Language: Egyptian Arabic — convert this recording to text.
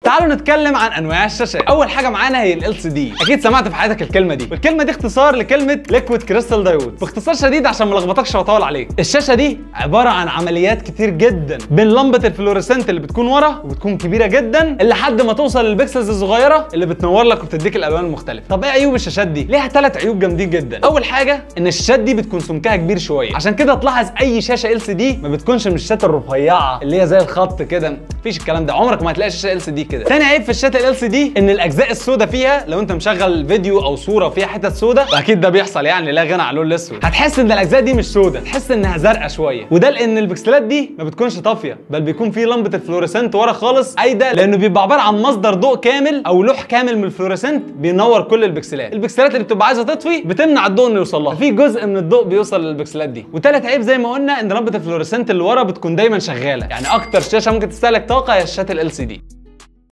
تعالوا نتكلم عن انواع الشاشات اول حاجه معانا هي ال LCD اكيد سمعت في حياتك الكلمه دي والكلمه دي اختصار لكلمه ليكويد كريستال دايود باختصار شديد عشان ما لخبطكش واطول عليك الشاشه دي عباره عن عمليات كتير جدا بين لمبه الفلوريسنت اللي بتكون ورا وبتكون كبيره جدا لحد ما توصل للبكسلز الصغيره اللي بتنور لك وبتديك الالوان المختلفه طب ايه عيوب الشاشات دي ليها ثلاث عيوب جامدين جدا اول حاجه ان الشاشات دي بتكون سمكها كبير شويه عشان كده تلاحظ اي شاشه ال سي دي ما بتكونش من الشاشات الرفيعه اللي هي زي الخط كده مفيش الكلام ده عمرك ما هتلاقي شاشه ال سي دي كده تاني عيب في الشاشه ال سي دي ان الاجزاء السوداء فيها لو انت مشغل فيديو او صوره فيها حتت سوداء واكيد ده بيحصل يعني لا غنى عن اللون الاسود هتحس ان الاجزاء دي مش سوداء تحس انها زرقاء شويه وده لان البكسلات دي ما بتكونش طافيه بل بيكون في لمبه الفلوريسنت ورا خالص قايده لانه بيبقى عباره عن مصدر ضوء كامل او لوح كامل من الفلوريسنت بينور كل البكسلات البكسلات اللي بتبقى عايزه تطفي بتمنع الضوء انه يوصل لها في جزء من الضوء بيوصل للبكسلات دي وتالت عيب زي ما قلنا ان لمبه الفلوريسنت اللي ورا بتكون دايما شغاله يعني اكتر شاشه ممكن تستهلك طاقه هي شاشات ال سي دي